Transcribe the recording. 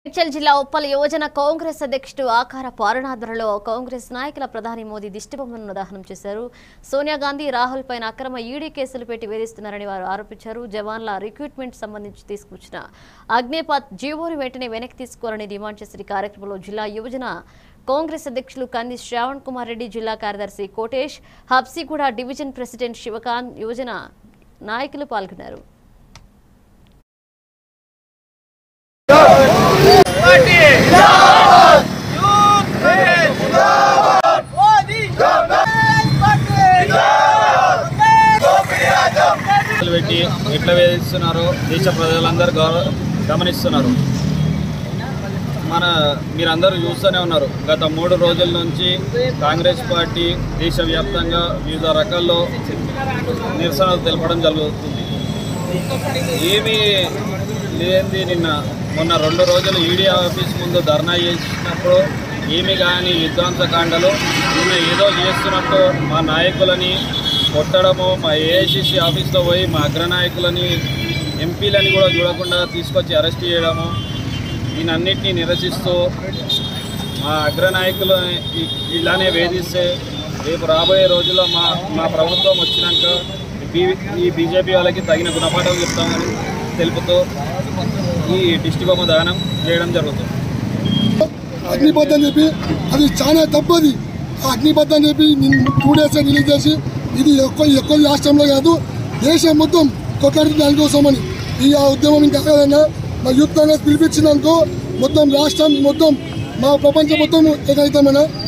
మేడ్చల్ జిల్లా ఉప్పల్ యువజన కాంగ్రెస్ అధ్యక్షుడు ఆకార పాలనాధ్వర్యంలో కాంగ్రెస్ నాయకుల ప్రధాని మోదీ దిష్టిబొమ్మను దహనం చేశారు సోనియా గాంధీ రాహుల్ పైన అక్రమ ఈడీ కేసులు పెట్టి వేధిస్తున్నారని వారు ఆరోపించారు జవాన్ల రిక్రూట్మెంట్ సంబంధించి తీసుకొచ్చిన అగ్నిపాత్ జీవోని వెంటనే వెనక్కి తీసుకోవాలని డిమాండ్ చేసిన ఈ కార్యక్రమంలో జిల్లా యువజన కాంగ్రెస్ అధ్యక్షులు కంది శ్రావణ్ కుమార్ రెడ్డి జిల్లా కార్యదర్శి కోటేష్ హబ్సిగూడ డివిజన్ ప్రెసిడెంట్ శివకాంత్ యువజన నాయకులు పాల్గొన్నారు party youth Congress Modi party కేసులు పెట్టి ఎట్లా వేధిస్తున్నారో దేశ ప్రజలందరూ గౌరవ గమనిస్తున్నారు మన మీరందరూ చూస్తూనే ఉన్నారు గత మూడు రోజుల నుంచి కాంగ్రెస్ పార్టీ దేశవ్యాప్తంగా వివిధ రకాల్లో నిరసనలు తెలపడం జరుగుతుంది ఏమీ లేనిది నిన్న మొన్న రెండు రోజులు ఈడీ ఆఫీస్ ముందు ధర్నా చేసినప్పుడు ఏమి కానీ విధ్వంసకాండలు నిన్న ఏదో చేస్తున్నట్టు మా నాయకులని కొట్టడము మా ఏఐసిసి ఆఫీస్లో పోయి మా అగ్రనాయకులని ఎంపీలని కూడా చూడకుండా తీసుకొచ్చి అరెస్ట్ చేయడము దీనన్నిటినీ నిరసిస్తూ మా అగ్రనాయకులు ఇ- ఇలానే వేధిస్తే రేపు రాబోయే రోజుల్లో మా మా ప్రభుత్వం వచ్చినాక బీ ఈ బీజేపీ వాళ్ళకి తగిన గుణపాఠం చెప్తామని తెలుపుతూ ఈ దిష్టి బొమ్మ దానం చేయడం జరుగుతుంది అగ్నిపథ్ అని చెప్పి అది చాలా తప్పది ఆ అగ్నిపథ్ అని చెప్పి టూ డేస్ రిలీజ్ చేసి ఇది ఎక్కువ ఎక్కువ రాష్ట్రంలో కాదు దేశం మొత్తం కొట్లాడుతుంది దానికోసమని ఈ ఆ ఉద్యమం ఇంకా కాదన్నా మా యూత్ కాంగ్రెస్ పిలిపించినాకో మొత్తం రాష్ట్రం మొత్తం మా ప్రపంచం మొత్తం ఏకైతమైన